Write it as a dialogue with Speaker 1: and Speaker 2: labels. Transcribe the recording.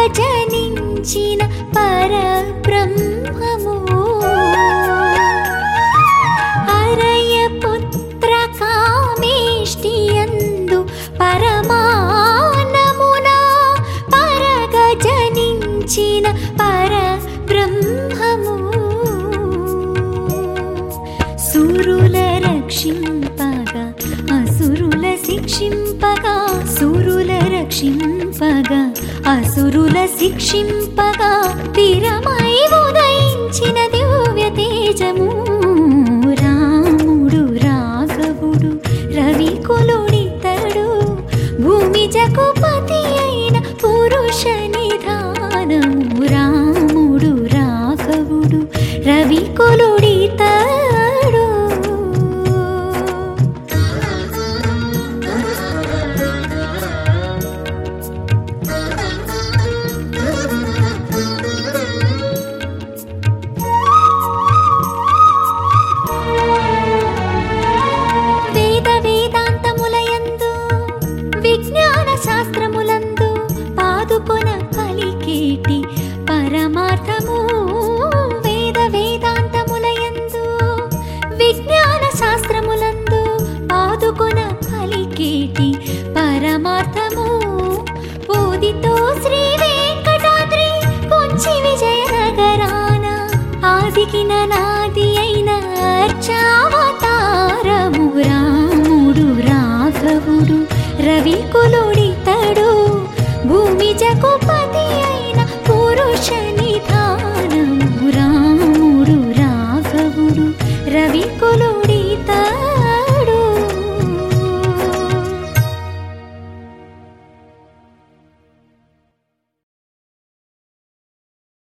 Speaker 1: జనించిన పరబ్రహ్మము అరయ పుత్ర కామేష్టియందు పరమానమున పరగ జనించిన పరబ్రహ్మము సురుల రక్షింపగా అసురుల శిక్షింపగా సురుల రక్షింపగా అసురుల శిక్షింపగా తిరమై ఉదయించిన దివ్య తేజము రాముడు రాఘవుడు రవికులుడితడు భూమి జగుపతి అయిన పురుష నిధానము రాముడు రాఘవుడు రవికులుడితడు వేద వేదాంతములయందు విజ్ఞాన శాస్త్రములందు పాదుకొన పలికేటి